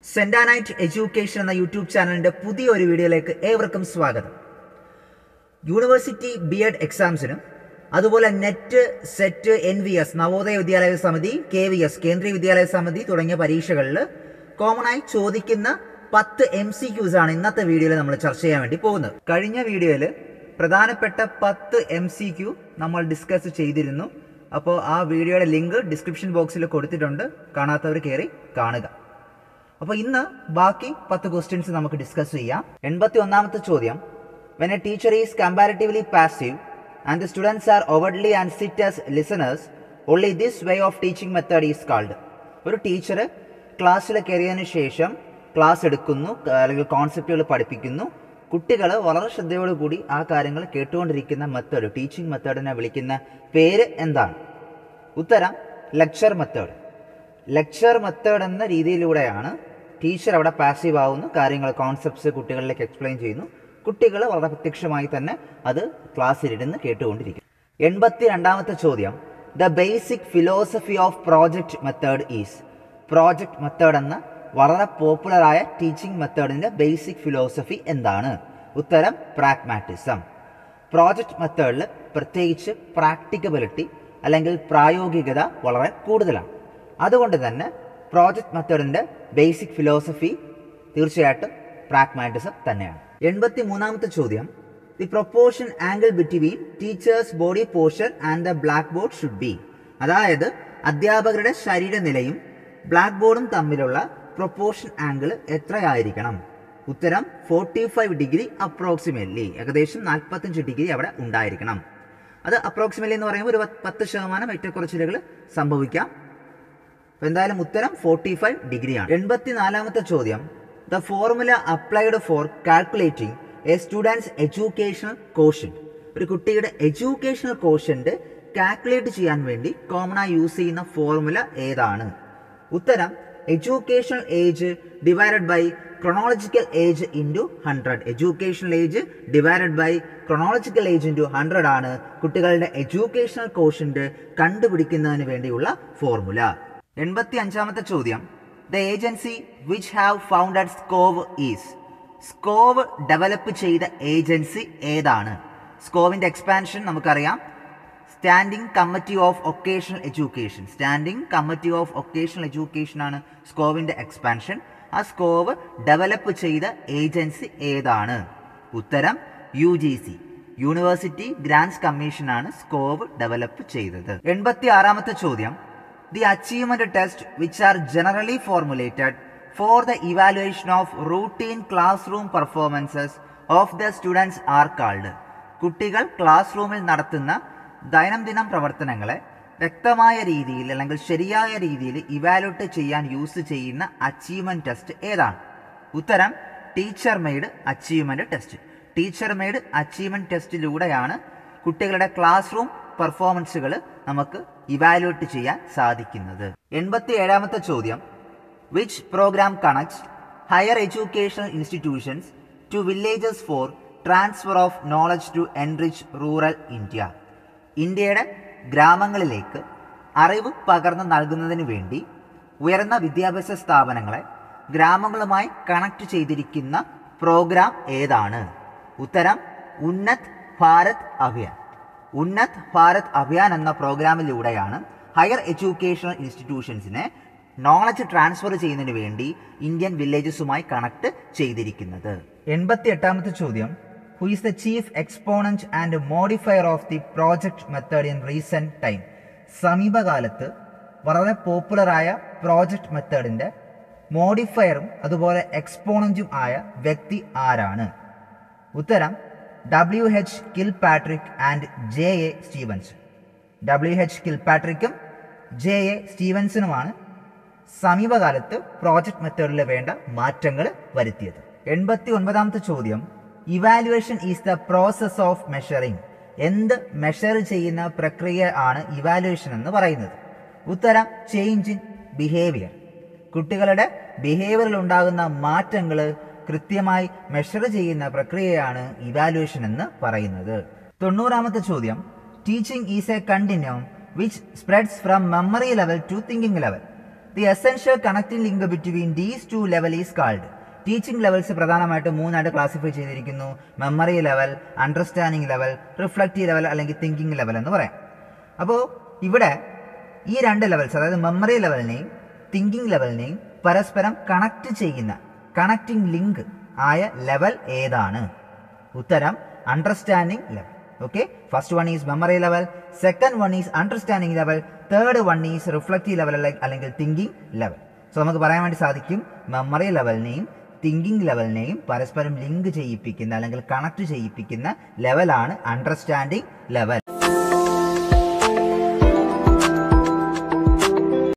സെന്റാനൈറ്റ് education എന്ന YouTube ചാനലിന്റെ പുതിയ ഒരു വീഡിയോയിലേക്ക് ഏവർക്കും സ്വാഗതം യൂണിവേഴ്സിറ്റി ബി എഡ് എക്സാംസിനും അതുപോലെ NET SET N V S Navodaya Vidyalaya Samiti K V S കേന്ദ്രീയ വിദ്യാലയ സമിതി തുടങ്ങിയ പരീക്ഷകളിൽ കോമൺ ആയി ചോദിക്കുന്ന പത്ത് എം സി ക്യൂസ് ആണ് ഇന്നത്തെ വീഡിയോയിൽ നമ്മൾ ചർച്ച ചെയ്യാൻ വേണ്ടി പോകുന്നത് കഴിഞ്ഞ വീഡിയോയിൽ പ്രധാനപ്പെട്ട പത്ത് എം സി ക്യൂ നമ്മൾ ഡിസ്കസ് ചെയ്തിരുന്നു അപ്പോൾ ആ വീഡിയോയുടെ ലിങ്ക് ഡിസ്ക്രിപ്ഷൻ ബോക്സിൽ കൊടുത്തിട്ടുണ്ട് കാണാത്തവർ കയറി കാണുക അപ്പോൾ ഇന്ന് ബാക്കി പത്ത് ക്വസ്റ്റ്യൻസ് നമുക്ക് ഡിസ്കസ് ചെയ്യാം എൺപത്തി ഒന്നാമത്തെ ചോദ്യം when a teacher is comparatively passive and the students are overtly and sit as listeners only this way of teaching method is called ഒരു ടീച്ചർ ക്ലാസ്സിൽ കയറിയതിനു ശേഷം ക്ലാസ് എടുക്കുന്നു അല്ലെങ്കിൽ കോൺസെപ്റ്റുകൾ പഠിപ്പിക്കുന്നു കുട്ടികൾ വളരെ ശ്രദ്ധയോടുകൂടി ആ കാര്യങ്ങൾ കേട്ടുകൊണ്ടിരിക്കുന്ന മെത്തേഡ് ടീച്ചിങ് മെത്തേഡിനെ വിളിക്കുന്ന പേര് എന്താണ് ഉത്തരം ലെക്ചർ മെത്തേഡ് ലെക്ചർ മെത്തേഡ് എന്ന രീതിയിലൂടെയാണ് ടീച്ചർ അവിടെ പാസീവ് ആവുന്നു കാര്യങ്ങൾ കോൺസെപ്റ്റ്സ് കുട്ടികളിലേക്ക് എക്സ്പ്ലെയിൻ ചെയ്യുന്നു കുട്ടികൾ വളരെ പ്രത്യക്ഷമായി തന്നെ അത് ക്ലാസ്സിലിരുന്ന് കേട്ടുകൊണ്ടിരിക്കും എൺപത്തി രണ്ടാമത്തെ ചോദ്യം the basic philosophy of project method is project method എന്ന വളരെ പോപ്പുലറായ ടീച്ചിങ് മെത്തേഡിന്റെ ബേസിക് ഫിലോസഫി എന്താണ് ഉത്തരം പ്രാഗ്മാറ്റിസം പ്രോജക്റ്റ് മെത്തേഡിൽ പ്രത്യേകിച്ച് പ്രാക്ടിക്കബിലിറ്റി അല്ലെങ്കിൽ പ്രായോഗികത വളരെ കൂടുതലാണ് അതുകൊണ്ട് തന്നെ പ്രോജക്റ്റ് മെത്തേഡിന്റെ ബേസിക് ഫിലോസഫി തീർച്ചയായിട്ടും പ്രാഗ്മാറ്റിസം തന്നെയാണ് എൺപത്തി മൂന്നാമത്തെ ചോദ്യം the proportion angle between teachers body portion and the black board should be അതായത് അധ്യാപകരുടെ ശരീരനിലയും ബ്ലാക്ക് ബോർഡും തമ്മിലുള്ള പ്രൊപ്പോർഷൻ ആംഗിൾ എത്രയായിരിക്കണം ഉത്തരം ഫോർട്ടി ഫൈവ് ഡിഗ്രി അപ്രോക്സിമേറ്റ്ലി ഏകദേശം നാൽപ്പത്തഞ്ച് ഡിഗ്രി അവിടെ ഉണ്ടായിരിക്കണം അത് അപ്രോക്സിമേറ്റ്ലി എന്ന് പറയുമ്പോൾ ഒരു പത്ത് ശതമാനം ഏറ്റക്കുറച്ചിലുകൾ സംഭവിക്കാം അപ്പോൾ എന്തായാലും ഉത്തരം ഫോർട്ടി ഫൈവ് ഡിഗ്രിയാണ് എൺപത്തിനാലാമത്തെ ചോദ്യം the formula applied for calculating a students educational quotient ഒരു കുട്ടിയുടെ എഡ്യൂക്കേഷണൽ കോഷ്യന്റ് കാൽക്കുലേറ്റ് ചെയ്യാൻ വേണ്ടി കോമൺ ആയി യൂസ് ചെയ്യുന്ന ഫോർമുല ഏതാണ് ഉത്തരം educational age divided by chronological age into hundred educational age divided by chronological age into hundred ആണ് കുട്ടികളുടെ എഡ്യൂക്കേഷണൽ കോഷ്യന്റ് കണ്ടുപിടിക്കുന്നതിന് വേണ്ടിയുള്ള ഫോർമുല എൺപത്തി അഞ്ചാമത്തെ ചോദ്യം the agency which have founded SCOVE is SCOVE develop ചെയ്ത ഏജൻസി ഏതാണ് സ്കോവിന്റെ എക്സ്പാൻഷൻ നമുക്കറിയാം standing committee of occasional education standing committee of occasional education ആണ് സ്കോവിന്റെ എക്സ്പാൻഷൻ ആ സ്കോവ് ഡെവലപ്പ് ചെയ്ത ഏജൻസി ഏതാണ് ഉത്തരം U G C university grants കമ്മീഷനാണ് സ്കോവ് ഡെവലപ്പ് ചെയ്തത് എൺപത്തി ആറാമത്തെ ചോദ്യം the achievement test which are generally formulated for the evaluation of routine class room performances of the students are called കുട്ടികൾ ക്ലാസ് റൂമിൽ നടത്തുന്ന ദൈനംദിനം പ്രവർത്തനങ്ങളെ വ്യക്തമായ രീതിയിൽ അല്ലെങ്കിൽ ശരിയായ രീതിയിൽ ഇവാലുവേറ്റ് ചെയ്യാൻ യൂസ് ചെയ്യുന്ന അച്ചീവ്മെന്റ് ടെസ്റ്റ് ഏതാണ് ഉത്തരം teacher made achievement test teacher made achievement ടെസ്റ്റിലൂടെയാണ് കുട്ടികളുടെ ക്ലാസ് റൂം പെർഫോമൻസുകൾ നമുക്ക് ഇവാലുവേറ്റ് ചെയ്യാൻ സാധിക്കുന്നത് എൺപത്തി ഏഴാമത്തെ ചോദ്യം which program connects higher educational institutions to villages for transfer of knowledge to enrich rural India ഇന്ത്യയുടെ ഗ്രാമങ്ങളിലേക്ക് അറിവ് പകർന്നു നൽകുന്നതിന് വേണ്ടി ഉയർന്ന വിദ്യാഭ്യാസ സ്ഥാപനങ്ങളെ ഗ്രാമങ്ങളുമായി കണക്ട് ചെയ്തിരിക്കുന്ന പ്രോഗ്രാം ഏതാണ് ഉത്തരം ഉന്നത് ഭാരത് അഭിയാൻ ഉന്നത് ഭാരത് അഭിയാൻ എന്ന പ്രോഗ്രാമിലൂടെയാണ് ഹയർ എഡ്യൂക്കേഷണൽ ഇൻസ്റ്റിറ്റ്യൂഷൻസിനെ നോളജ് ട്രാൻസ്ഫർ ചെയ്യുന്നതിന് വേണ്ടി ഇന്ത്യൻ വില്ലേജസുമായി കണക്ട് ചെയ്തിരിക്കുന്നത് എൺപത്തി എട്ടാമത്തെ ചോദ്യം who is the chief exponent and modifier of the project method in recent time സമീപകാലത്ത് വളരെ പോപ്പുലറായ പ്രോജക്ട് മെത്തേഡിന്റെ മോഡിഫയറും അതുപോലെ എക്സ്പോണന്റും ആയ വ്യക്തി ആരാണ് ഉത്തരം W H Kilpatrick and J A Stevens W H കിൽ പാട്രിക്കും ജെ എ സ്റ്റീവൻസനുമാണ് സമീപകാലത്ത് പ്രോജക്ട് മെത്തേഡിൽ വേണ്ട മാറ്റങ്ങൾ വരുത്തിയത് എൺപത്തി ഒൻപതാമത്തെ ചോദ്യം evaluation is the process of measuring എന്ത് മെഷർ ചെയ്യുന്ന പ്രക്രിയ ആണ് ഇവാലുവേഷൻ എന്ന് പറയുന്നത് ഉത്തരം ചേഞ്ച് ഇൻ ബിഹേവിയർ കുട്ടികളുടെ ബിഹേവിയറിൽ ഉണ്ടാകുന്ന മാറ്റങ്ങൾ കൃത്യമായി മെഷർ ചെയ്യുന്ന പ്രക്രിയയാണ് ഇവാലുവേഷൻ എന്ന് പറയുന്നത് തൊണ്ണൂറാമത്തെ ചോദ്യം teaching is a continuum which spreads from memory level to thinking level the essential connecting link between these two level is called teaching levels പ്രധാനമായിട്ട് മൂന്നായിട്ട് ക്ലാസിഫൈ ചെയ്തിരിക്കുന്നു memory level understanding level reflective level അല്ലെങ്കിൽ thinking level എന്ന് പറയാം അപ്പോൾ ഇവിടെ ഈ രണ്ട് ലെവൽസ് അതായത് മെമ്മറി ലെവലിനെയും തിങ്കിങ് ലെവലിനെയും പരസ്പരം കണക്ട് ചെയ്യുന്ന കണക്റ്റിംഗ് ലിങ്ക് ആയ ലെവൽ ഏതാണ് ഉത്തരം understanding level okay first one is memory level second one is understanding level third one is reflective level അല്ലെങ്കിൽ തിങ്കിങ് ലെവൽ സോ നമുക്ക് പറയാൻ വേണ്ടി സാധിക്കും മെമ്മറി ലെവലിനെയും തിങ്കിങ് ലെവലിനെയും പരസ്പരം ലിങ്ക് ചെയ്യിപ്പിക്കുന്ന അല്ലെങ്കിൽ കണക്ട് ചെയ്യിപ്പിക്കുന്ന ലെവലാണ് അണ്ടർസ്റ്റാൻഡിംഗ് ലെവൽ